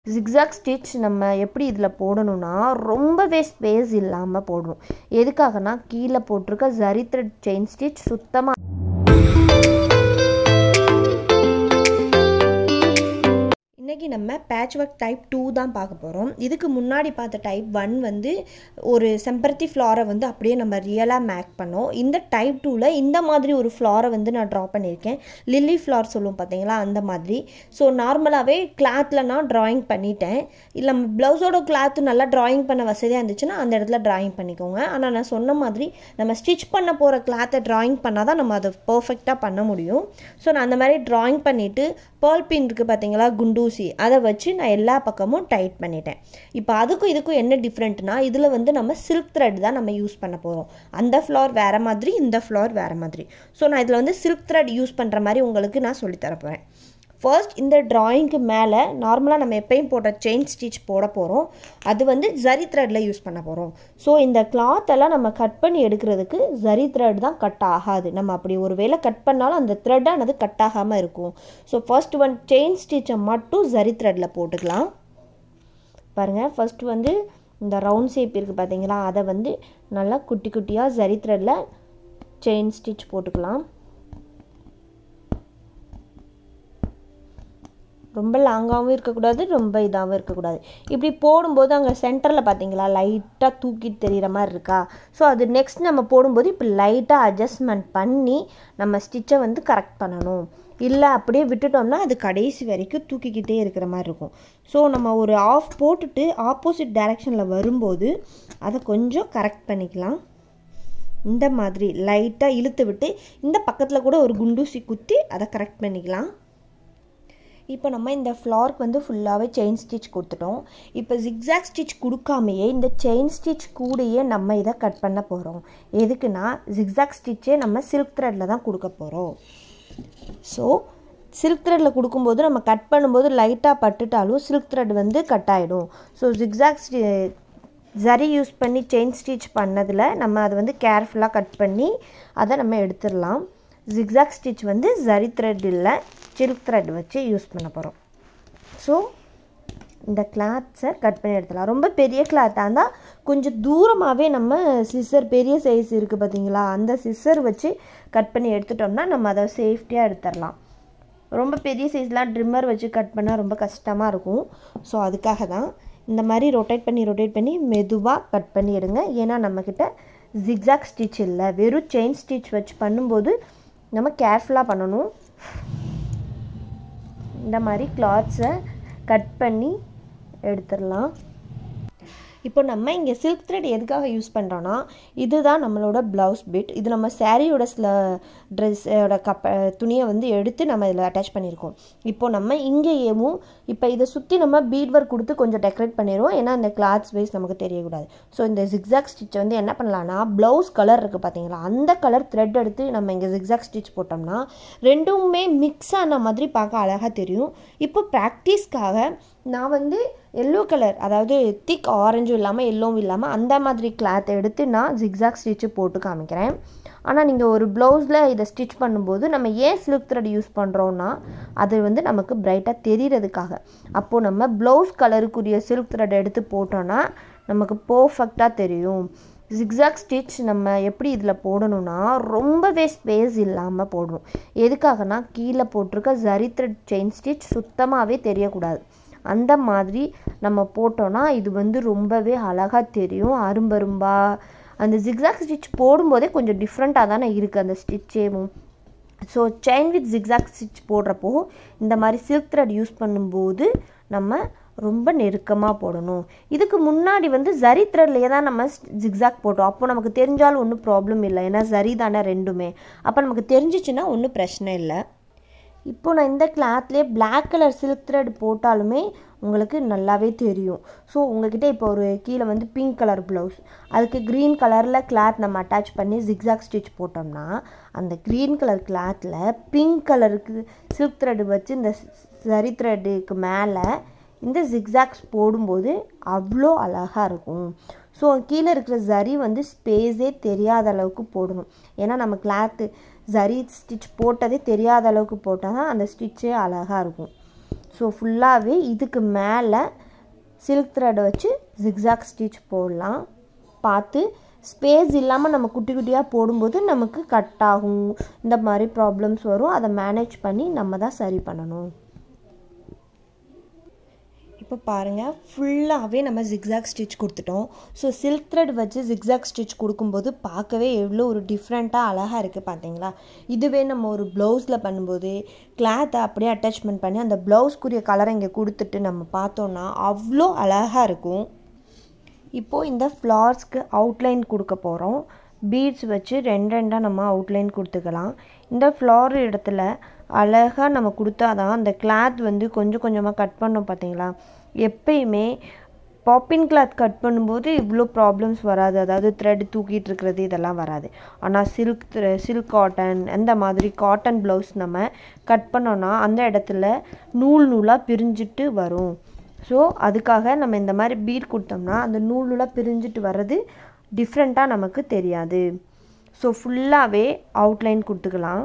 zigzag stitch நம்ம எப்படி இதில் போடணும்னா ரொம்பவே ஸ்பேஸ் இல்லாமல் போடணும் எதுக்காகனா கீழே போட்டிருக்க ஜரி த்ரெட் செயின் ஸ்டிச் சுத்தமாக இன்றைக்கி நம்ம பேட்ச் ஒர்க் டைப் டூ தான் பார்க்க போகிறோம் இதுக்கு முன்னாடி பார்த்த டைப் ஒன் வந்து ஒரு செம்பருத்தி ஃப்ளாரை வந்து அப்படியே நம்ம ரியலாக மேக் பண்ணோம் இந்த டைப் டூவில் இந்த மாதிரி ஒரு ஃப்ளாரை வந்து நான் ட்ரா பண்ணியிருக்கேன் லில்லி ஃப்ளார் சொல்லுவோம் பார்த்தீங்களா அந்த மாதிரி ஸோ நார்மலாகவே கிளாத்தில் நான் ட்ராயிங் பண்ணிட்டேன் இல்லை நம்ம ப்ளவுஸோட கிளாத்து நல்லா ட்ராயிங் பண்ண வசதியாக இருந்துச்சுன்னா அந்த இடத்துல ட்ராயிங் பண்ணிக்கோங்க ஆனால் நான் சொன்ன மாதிரி நம்ம ஸ்டிச் பண்ண போகிற கிளாத்தை ட்ராயிங் பண்ணால் தான் நம்ம அதை பர்ஃபெக்டாக பண்ண முடியும் ஸோ நான் அந்த மாதிரி ட்ராயிங் பண்ணிவிட்டு பேர்ல் பின் இருக்குது பார்த்தீங்களா குண்டூசி அதை வச்சு நான் எல்லா பக்கமும் டைட் பண்ணிட்டேன் இப்போ அதுக்கும் இதுக்கும் என்ன டிஃப்ரெண்ட்னா இதில் வந்து நம்ம சில்க் த்ரெட் தான் நம்ம யூஸ் பண்ண போகிறோம் அந்த ஃப்ளார் வேறு மாதிரி இந்த ஃப்ளார் வேறு மாதிரி ஸோ நான் இதில் வந்து சில்க் த்ரெட் யூஸ் பண்ணுற மாதிரி உங்களுக்கு நான் சொல்லித்தர போகிறேன் ஃபர்ஸ்ட் இந்த ட்ராயிங்க்கு மேலே நார்மலாக நம்ம எப்பயும் போட்ட செயின் ஸ்டிச் போட போகிறோம் அது வந்து ஜரி த்ரெட்டில் யூஸ் பண்ண போகிறோம் ஸோ இந்த கிளாத்தெல்லாம் நம்ம கட் பண்ணி எடுக்கிறதுக்கு ஜரி த்ரெட் தான் கட் ஆகாது நம்ம அப்படி ஒரு வேளை கட் பண்ணாலும் அந்த த்ரெட்டானது கட் ஆகாமல் இருக்கும் ஸோ ஃபர்ஸ்ட் ஒன் செயின் ஸ்டிச்சை மட்டும் ஜரி த்ரெட்டில் போட்டுக்கலாம் பாருங்கள் ஃபர்ஸ்ட் வந்து இந்த ரவுண்ட் ஷேப் இருக்குது பார்த்தீங்களா அதை வந்து நல்லா குட்டி குட்டியாக ஜரி த்ரெட்டில் செயின் ஸ்டிச் போட்டுக்கலாம் ரொம்ப லாங்காகவும் இருக்கக்கூடாது ரொம்ப இதாகவும் இருக்கக்கூடாது இப்படி போடும்போது அங்கே சென்டரில் பார்த்தீங்களா லைட்டாக தூக்கிட்டு தெரிகிற மாதிரி இருக்கா ஸோ அது நெக்ஸ்ட் நம்ம போடும்போது இப்போ லைட்டாக அட்ஜஸ்ட்மெண்ட் பண்ணி நம்ம ஸ்டிச்சை வந்து கரெக்ட் பண்ணணும் இல்லை அப்படியே விட்டுட்டோம்னா அது கடைசி வரைக்கும் தூக்கிக்கிட்டே இருக்கிற மாதிரி இருக்கும் ஸோ நம்ம ஒரு ஆஃப் போட்டுட்டு ஆப்போசிட் டைரெக்ஷனில் வரும்போது அதை கொஞ்சம் கரெக்ட் பண்ணிக்கலாம் இந்த மாதிரி லைட்டாக இழுத்து விட்டு இந்த பக்கத்தில் கூட ஒரு குண்டூசி குத்தி அதை கரெக்ட் பண்ணிக்கலாம் இப்போ நம்ம இந்த ஃப்ளார்க்கு வந்து ஃபுல்லாகவே செயின் ஸ்டிச் கொடுத்துட்டோம் இப்போ ஜிக்ஸாக் ஸ்டிச் கொடுக்காமையே இந்த செயின் ஸ்டிச் கூடயே நம்ம இதை கட் பண்ண போகிறோம் எதுக்குன்னா ஜிக்ஸாக் ஸ்டிச்சே நம்ம சில்க் த்ரெட்டில் தான் கொடுக்க போகிறோம் ஸோ சில்க் த்ரெட்டில் கொடுக்கும்போது நம்ம கட் பண்ணும்போது லைட்டாக பட்டுட்டாலும் சில்க் த்ரெட் வந்து கட் ஆகிடும் ஸோ ஜிக்ஸாக் ஜரி யூஸ் பண்ணி செயின் ஸ்டிச் பண்ணதில் நம்ம அதை வந்து கேர்ஃபுல்லாக கட் பண்ணி அதை நம்ம எடுத்துடலாம் ஜிக்ஸாக் ஸ்டிச் வந்து ஜரி த்ரெட் இல்லை சில்க் த்ரெட் வச்சு யூஸ் பண்ண போகிறோம் ஸோ இந்த கிளாத்ஸை கட் பண்ணி எடுத்துடலாம் ரொம்ப பெரிய கிளாத்தாக இருந்தால் கொஞ்சம் தூரமாகவே நம்ம சிஸ்ஸர் பெரிய சைஸ் இருக்குது பார்த்தீங்களா அந்த சிஸ்ஸர் வச்சு கட் பண்ணி எடுத்துட்டோம்னா நம்ம அதை சேஃப்டியாக எடுத்துடலாம் ரொம்ப பெரிய சைஸ்லாம் ட்ரிம்மர் வச்சு கட் பண்ணால் ரொம்ப கஷ்டமாக இருக்கும் ஸோ அதுக்காக தான் இந்த மாதிரி ரொட்டேட் பண்ணி ரொட்டேட் பண்ணி மெதுவாக கட் பண்ணி எடுங்க ஏன்னா நம்மக்கிட்ட ஜிக்ஸாக் ஸ்டிச் இல்லை வெறும் செயின் ஸ்டிச் வச்சு பண்ணும்போது நம்ம கேர்ஃபுல்லாக பண்ணணும் இந்த மாதிரி கிளாத்ஸை கட் பண்ணி எடுத்துடலாம் இப்போ நம்ம இங்கே சில்க் த்ரெட் எதுக்காக யூஸ் பண்ணுறோன்னா இதுதான் நம்மளோட ப்ளவுஸ் பிட் இது நம்ம சாரியோட சில ட்ரெஸ்ஸோட கப்ப துணியை வந்து எடுத்து நம்ம இதில் அட்டாச் பண்ணியிருக்கோம் இப்போ நம்ம இங்கேயும் இப்போ இதை சுற்றி நம்ம பீட் ஒர்க் கொடுத்து கொஞ்சம் டெக்கரேட் பண்ணிடுவோம் ஏன்னா இந்த கிளாத்ஸ் வைஸ் நமக்கு தெரியக்கூடாது ஸோ இந்த ஜிக்ஸாக் ஸ்டிச்சை வந்து என்ன பண்ணலாம்னா ப்ளவுஸ் கலர் இருக்குது பார்த்தீங்களா அந்த கலர் த்ரெட் எடுத்து நம்ம இங்கே ஜிக்ஸாக் ஸ்டிச் போட்டோம்னா ரெண்டுமே மிக்ஸ் ஆன மாதிரி பார்க்க அழகாக தெரியும் இப்போ ப்ராக்டிஸ்க்காக நான் வந்து எல்லோ கலர் அதாவது திக் ஆரஞ்சும் இல்லாமல் எல்லோவும் இல்லாமல் அந்த மாதிரி கிளாத் எடுத்து நான் ஜிக்ஸாக் ஸ்டிச்சு போட்டு காமிக்கிறேன் ஆனால் நீங்கள் ஒரு ப்ளவுஸில் இதை ஸ்டிச் பண்ணும்போது நம்ம ஏன் சில்க் த்ரெட் யூஸ் பண்ணுறோன்னா அது வந்து நமக்கு பிரைட்டாக தெரிகிறதுக்காக அப்போது நம்ம ப்ளவுஸ் கலருக்குரிய சில்க் த்ரெட் எடுத்து போட்டோன்னா நமக்கு பர்ஃபெக்டாக தெரியும் ஜிக்ஸாக் ஸ்டிச் நம்ம எப்படி இதில் போடணும்னா ரொம்பவே ஸ்பேஸ் இல்லாமல் போடணும் எதுக்காகனா கீழே போட்டிருக்க ஜரி த்ரெட் செயின் ஸ்டிச் சுத்தமாகவே தெரியக்கூடாது அந்த மாதிரி நம்ம போட்டோன்னா இது வந்து ரொம்பவே அழகாக தெரியும் அரும்பரும்பா அந்த ஜிக்ஸாக் ஸ்டிச் போடும்போதே கொஞ்சம் டிஃப்ரெண்ட்டாக தானே இருக்குது அந்த ஸ்டிச்சேவும் so chain with zigzag stitch போடுறப்போ இந்த மாதிரி சில்க் த்ரெட் யூஸ் பண்ணும்போது நம்ம ரொம்ப நெருக்கமாக போடணும் இதுக்கு முன்னாடி வந்து ஜரி த்ரெட்லேயே தான் நம்ம ஜிக்ஸாக் போட்டோம் அப்போ நமக்கு தெரிஞ்சாலும் ஒன்றும் ப்ராப்ளம் இல்லை ஏன்னா ஜரி தானே ரெண்டுமே அப்போ நமக்கு தெரிஞ்சிச்சுன்னா ஒன்றும் பிரச்சனை இல்லை இப்போ நான் இந்த கிளாத்லேயே பிளாக் கலர் சில்க் த்ரெட் போட்டாலுமே உங்களுக்கு நல்லாவே தெரியும் ஸோ உங்ககிட்ட இப்போ ஒரு கீழே வந்து பிங்க் கலர் ப்ளவுஸ் அதுக்கு க்ரீன் கலரில் கிளாத் நம்ம அட்டாச் பண்ணி ஜிக்ஸாக் ஸ்டிச் போட்டோம்னா அந்த க்ரீன் கலர் கிளாத்தில் பிங்க் கலருக்கு சில்க் த்ரெட் வச்சு இந்த சரி த்ரெட்டுக்கு மேலே இந்த ஜிக்ஸாக்ஸ் போடும்போது அவ்வளோ அழகாக இருக்கும் ஸோ கீழே இருக்கிற ஜரி வந்து ஸ்பேஸே தெரியாத அளவுக்கு போடணும் ஏன்னா நம்ம கிளாத்து ஜரி ஸ்டிச் போட்டதே தெரியாத அளவுக்கு போட்டால் தான் அந்த ஸ்டிச்சே அழகாக இருக்கும் ஸோ ஃபுல்லாகவே இதுக்கு மேலே சில்க் த்ரெட் வச்சு ஜிக்ஸாக் ஸ்டிச் போடலாம் பார்த்து ஸ்பேஸ் இல்லாமல் நம்ம குட்டி குட்டியாக போடும்போது நமக்கு கட் ஆகும் இந்த மாதிரி ப்ராப்ளம்ஸ் வரும் அதை மேனேஜ் பண்ணி நம்ம தான் சரி பண்ணணும் இப்போ பாருங்கள் ஃபுல்லாகவே நம்ம ஜிக்ஸாக் ஸ்டிச் கொடுத்துட்டோம் ஸோ சில்க் த்ரெட் வச்சு ஜிக்ஸாக் ஸ்டிச் கொடுக்கும்போது பார்க்கவே எவ்வளோ ஒரு டிஃப்ரெண்ட்டாக அழகாக இருக்குது பார்த்தீங்களா இதுவே நம்ம ஒரு ப்ளவுஸில் பண்ணும்போது கிளாத்தை அப்படியே அட்டாச்மெண்ட் பண்ணி அந்த ப்ளவுஸ்க்குரிய கலரை இங்கே கொடுத்துட்டு நம்ம பார்த்தோன்னா அவ்வளோ அழகாக இருக்கும் இப்போது இந்த ஃப்ளார்ஸ்க்கு அவுட்லைன் கொடுக்க போகிறோம் பீட்ஸ் வச்சு ரெண்டு ரெண்டாக நம்ம அவுட்லைன் கொடுத்துக்கலாம் இந்த ஃப்ளார் இடத்துல அழகாக நம்ம கொடுத்தா தான் அந்த கிளாத் வந்து கொஞ்சம் கொஞ்சமாக கட் பண்ணோம் பார்த்தீங்களா எப்பயுமே பாப்பின் கிளாத் கட் பண்ணும்போது இவ்வளோ ப்ராப்ளம்ஸ் வராது அதாவது த்ரெட் தூக்கிட்டு இருக்கிறது இதெல்லாம் வராது ஆனால் சில்க் சில்க் காட்டன் அந்த மாதிரி காட்டன் ப்ளவுஸ் நம்ம கட் பண்ணோன்னா அந்த இடத்துல நூல் நூலாக பிரிஞ்சிட்டு வரும் ஸோ அதுக்காக நம்ம இந்த மாதிரி பீட் கொடுத்தோம்னா அந்த நூல் நூலாக பிரிஞ்சிட்டு வர்றது டிஃப்ரெண்ட்டாக நமக்கு தெரியாது ஸோ ஃபுல்லாகவே அவுட்லைன் கொடுத்துக்கலாம்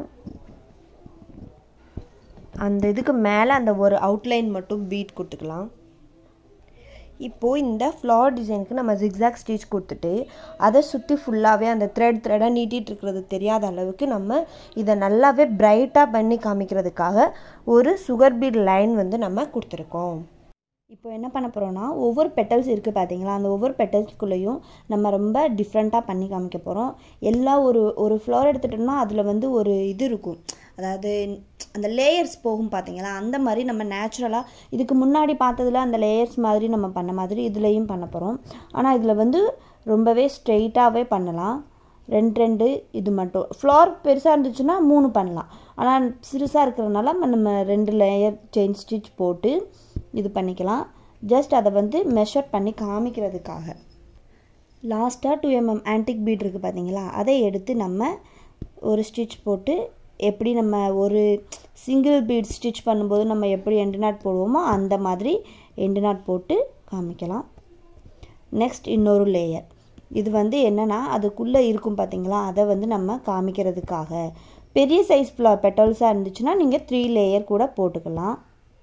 அந்த இதுக்கு மேலே அந்த ஒரு அவுட்லைன் மட்டும் பீட் கொடுத்துக்கலாம் இப்போது இந்த ஃப்ளார் டிசைனுக்கு நம்ம ஜிக்ஸாக் ஸ்டிச் கொடுத்துட்டு அதை சுற்றி ஃபுல்லாகவே அந்த த்ரெட் த்ரெடாக நீட்டிகிட்டு இருக்கிறது தெரியாத அளவுக்கு நம்ம இதை நல்லாவே பிரைட்டாக பண்ணி காமிக்கிறதுக்காக ஒரு சுகர் பீட் லைன் வந்து நம்ம கொடுத்துருக்கோம் இப்போ என்ன பண்ண போகிறோன்னா ஒவ்வொரு பெட்டல்ஸ் இருக்குது பார்த்தீங்களா அந்த ஒவ்வொரு பெட்டல்ஸ்குள்ளேயும் நம்ம ரொம்ப டிஃப்ரெண்ட்டாக பண்ணி காமிக்க போகிறோம் எல்லா ஒரு ஒரு ஃப்ளவர் எடுத்துட்டோம்னா அதில் வந்து ஒரு இது இருக்கும் அதாவது அந்த லேயர்ஸ் போகும் பார்த்தீங்களா அந்த மாதிரி நம்ம நேச்சுரலாக இதுக்கு முன்னாடி பார்த்ததுல அந்த லேயர்ஸ் மாதிரி நம்ம பண்ண மாதிரி இதுலேயும் பண்ண போகிறோம் ஆனால் இதில் வந்து ரொம்பவே ஸ்ட்ரெயிட்டாகவே பண்ணலாம் ரெண்டு ரெண்டு இது மட்டும் ஃப்ளார் பெருசாக இருந்துச்சுன்னா மூணு பண்ணலாம் ஆனால் சிறுசாக இருக்கிறதுனால நம்ம ரெண்டு லேயர் செயின் ஸ்டிச் போட்டு இது பண்ணிக்கலாம் ஜஸ்ட் அதை வந்து மெஷர் பண்ணி காமிக்கிறதுக்காக லாஸ்ட்டாக டூ எம்எம் ஆன்டிக் பீட் இருக்குது பார்த்தீங்களா அதை எடுத்து நம்ம ஒரு ஸ்டிச் போட்டு எப்படி நம்ம ஒரு சிங்கிள் பீட் ஸ்டிச் பண்ணும்போது நம்ம எப்படி எண்டு நாட் போடுவோமோ அந்த மாதிரி எண்டு நாட் போட்டு காமிக்கலாம் நெக்ஸ்ட் இன்னொரு லேயர் இது வந்து என்னென்னா அதுக்குள்ளே இருக்கும் பார்த்தீங்களா அதை வந்து நம்ம காமிக்கிறதுக்காக பெரிய சைஸ் ஃப்ளா பெட்டல்ஸாக இருந்துச்சுன்னா நீங்கள் த்ரீ லேயர் கூட போட்டுக்கலாம்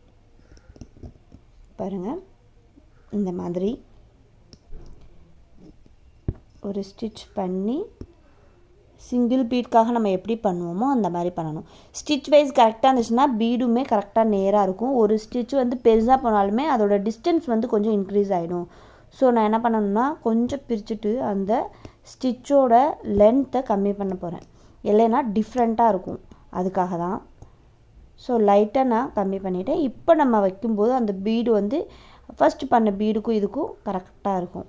பாருங்கள் இந்த மாதிரி ஒரு ஸ்டிச் பண்ணி சிங்கிள் பீட்காக நம்ம எப்படி பண்ணுவோமோ அந்த மாதிரி பண்ணணும் ஸ்டிச் வைஸ் கரெக்டாக இருந்துச்சுன்னா பீடுமே கரெக்டாக நேராக இருக்கும் ஒரு ஸ்டிச் வந்து பெருசாக போனாலுமே அதோட டிஸ்டன்ஸ் வந்து கொஞ்சம் இன்க்ரீஸ் ஆகிடும் ஸோ நான் என்ன பண்ணணும்னா கொஞ்சம் பிரிச்சுட்டு அந்த ஸ்டிச்சோட லென்த்தை கம்மி பண்ண போகிறேன் இல்லைன்னா டிஃப்ரெண்ட்டாக இருக்கும் அதுக்காக தான் ஸோ லைட்டாக நான் கம்மி பண்ணிவிட்டேன் இப்போ நம்ம வைக்கும்போது அந்த பீடு வந்து ஃபஸ்ட்டு பண்ண பீடுக்கும் இதுக்கும் கரெக்டாக இருக்கும்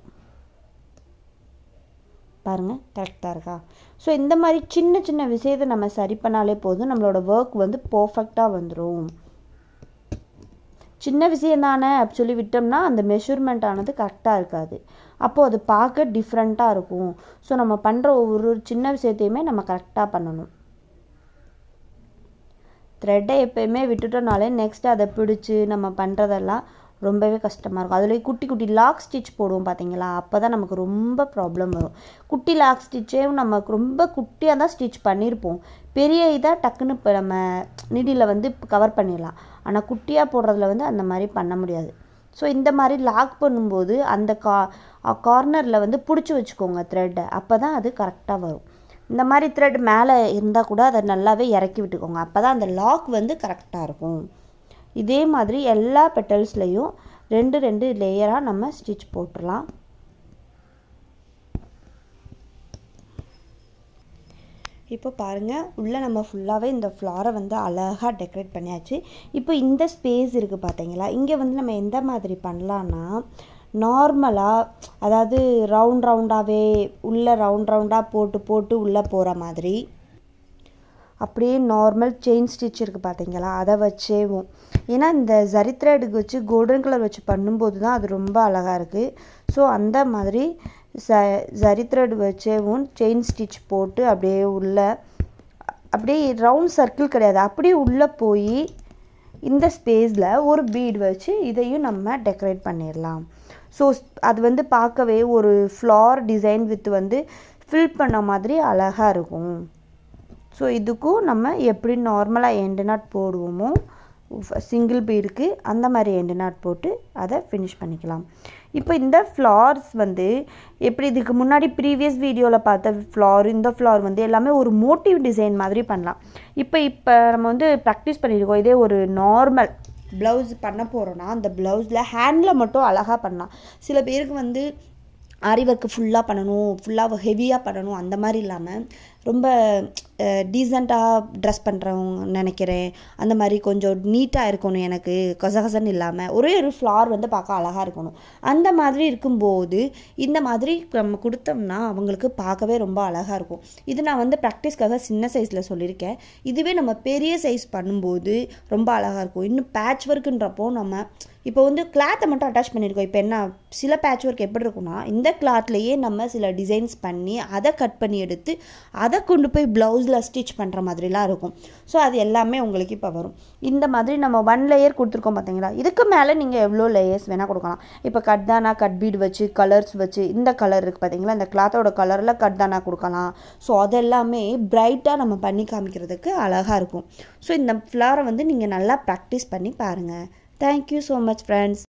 பாருங்கள் கரெக்டாக இருக்கா ஸோ இந்த மாதிரி சின்ன சின்ன விஷயத்தை நம்ம சரி பண்ணாலே போதும் நம்மளோட ஒர்க் வந்து பர்ஃபெக்டாக வந்துடும் சின்ன விஷயம் தானே அப்படி சொல்லி விட்டோம்னா அந்த மெஷர்மெண்ட் ஆனது கரெக்டாக இருக்காது அப்போது அது பார்க்க டிஃப்ரெண்ட்டாக இருக்கும் ஸோ நம்ம பண்ணுற ஒவ்வொரு சின்ன விஷயத்தையுமே நம்ம கரெக்டாக பண்ணணும் த்ரெட்டை எப்பயுமே விட்டுட்டோம்னாலே நெக்ஸ்ட் அதை பிடிச்சி நம்ம பண்ணுறதெல்லாம் ரொம்பவே கஷ்டமாக இருக்கும் அதில் குட்டி குட்டி லாக் ஸ்டிச் போடுவோம் பார்த்தீங்களா அப்போ தான் நமக்கு ரொம்ப ப்ராப்ளம் வரும் குட்டி லாக் ஸ்டிச்சே நமக்கு ரொம்ப குட்டியாக தான் ஸ்டிச் பண்ணியிருப்போம் பெரிய இதாக டக்குன்னு இப்போ நம்ம நிடியில் வந்து கவர் பண்ணிடலாம் ஆனால் குட்டியாக போடுறதுல வந்து அந்த மாதிரி பண்ண முடியாது ஸோ இந்த மாதிரி லாக் பண்ணும்போது அந்த கா கார்னரில் வந்து பிடிச்சி வச்சுக்கோங்க த்ரெட்டை அப்போ தான் அது கரெக்டாக வரும் இந்த மாதிரி த்ரெட் மேலே இருந்தால் கூட அதை நல்லாவே இறக்கி விட்டுக்கோங்க அப்போ தான் அந்த லாக் வந்து கரெக்டாக இருக்கும் இதே மாதிரி எல்லா பெட்டல்ஸ்லேயும் ரெண்டு ரெண்டு லேயராக நம்ம ஸ்டிச் போட்டுடலாம் இப்போ பாருங்கள் உள்ளே நம்ம ஃபுல்லாகவே இந்த ஃப்ளாரை வந்து அழகாக டெக்கரேட் பண்ணியாச்சு இப்போ இந்த ஸ்பேஸ் இருக்குது பார்த்தீங்களா இங்கே வந்து நம்ம எந்த மாதிரி பண்ணலான்னா நார்மலாக அதாவது ரவுண்ட் ரவுண்டாகவே உள்ளே ரவுண்ட் ரவுண்டாக போட்டு போட்டு உள்ளே போகிற மாதிரி அப்படியே நார்மல் செயின் ஸ்டிச் இருக்குது பார்த்தீங்களா அதை வச்சேவும் ஏன்னா இந்த ஜரி த்ரெடுக்கு வச்சு கோல்டன் கலர் வச்சு பண்ணும்போது தான் அது ரொம்ப அழகாக இருக்குது ஸோ அந்த மாதிரி ச ஜரி த்ரெட் வச்சேவும் செயின் ஸ்டிச் போட்டு அப்படியே உள்ள அப்படியே ரவுண்ட் சர்க்கிள் கிடையாது அப்படியே உள்ளே போய் இந்த ஸ்பேஸில் ஒரு பீட் வச்சு இதையும் நம்ம டெக்கரேட் பண்ணிடலாம் ஸோ அது வந்து பார்க்கவே ஒரு ஃப்ளார் டிசைன் வித் வந்து ஃபில் பண்ண மாதிரி அழகாக இருக்கும் ஸோ இதுக்கும் நம்ம எப்படி நார்மலாக எண்டு நாட் போடுவோமோ சிங்கிள் பீடுக்கு அந்த மாதிரி எண்டு நாட் போட்டு அதை ஃபினிஷ் பண்ணிக்கலாம் இப்போ இந்த ஃப்ளார்ஸ் வந்து எப்படி இதுக்கு முன்னாடி ப்ரீவியஸ் வீடியோவில் பார்த்த ஃப்ளார் இந்த ஃப்ளார் வந்து எல்லாமே ஒரு மோட்டிவ் டிசைன் மாதிரி பண்ணலாம் இப்போ இப்போ நம்ம வந்து ப்ராக்டிஸ் பண்ணியிருக்கோம் இதே ஒரு நார்மல் ப்ளவுஸ் பண்ண போகிறோன்னா அந்த ப்ளவுஸில் ஹேண்டில் மட்டும் அழகாக பண்ணலாம் சில பேருக்கு வந்து ஆரி ஒர்க்கு ஃபுல்லாக பண்ணணும் ஃபுல்லாக ஹெவியாக பண்ணணும் அந்த மாதிரி இல்லாமல் ரொம்ப டீசெண்டாக ட்ரெஸ் பண்ணுறவங்க நினைக்கிறேன் அந்த மாதிரி கொஞ்சம் நீட்டாக இருக்கணும் எனக்கு கசகசன்னு இல்லாமல் ஒரே ஒரு ஃப்ளார் வந்து பார்க்க அழகாக இருக்கணும் அந்த மாதிரி இருக்கும்போது இந்த மாதிரி நம்ம கொடுத்தோம்னா அவங்களுக்கு பார்க்கவே ரொம்ப அழகாக இருக்கும் இது நான் வந்து ப்ராக்டிஸ்க்காக சின்ன சைஸில் சொல்லியிருக்கேன் இதுவே நம்ம பெரிய சைஸ் பண்ணும்போது ரொம்ப அழகாக இருக்கும் இன்னும் பேட்ச் ஒர்க்குன்றப்போ நம்ம இப்போ வந்து கிளாத்தை மட்டும் அட்டாச் பண்ணியிருக்கோம் இப்போ என்ன சில பேட்ச் ஒர்க் எப்படி இருக்கும்னா இந்த கிளாத்லேயே நம்ம சில டிசைன்ஸ் பண்ணி அதை கட் பண்ணி எடுத்து அதை கொண்டு போய் ப்ளவுஸில் ஸ்டிச் பண்ணுற மாதிரிலாம் இருக்கும் ஸோ அது எல்லாமே உங்களுக்கு இப்போ வரும் இந்த மாதிரி நம்ம ஒன் லேயர் கொடுத்துருக்கோம் பார்த்தீங்களா இதுக்கு மேலே நீங்கள் எவ்வளோ லேயர்ஸ் வேணால் கொடுக்கலாம் இப்போ கட் தானா கட் பீட் வச்சு கலர்ஸ் வச்சு இந்த கலர் இருக்குது பார்த்தீங்களா இந்த கிளாத்தோட கலரில் கட் தானா கொடுக்கலாம் ஸோ அதெல்லாமே பிரைட்டாக நம்ம பண்ணி காமிக்கிறதுக்கு அழகாக இருக்கும் ஸோ இந்த ஃப்ளாரை வந்து நீங்கள் நல்லா ப்ராக்டிஸ் பண்ணி பாருங்கள் தேங்க்யூ ஸோ மச் ஃப்ரெண்ட்ஸ்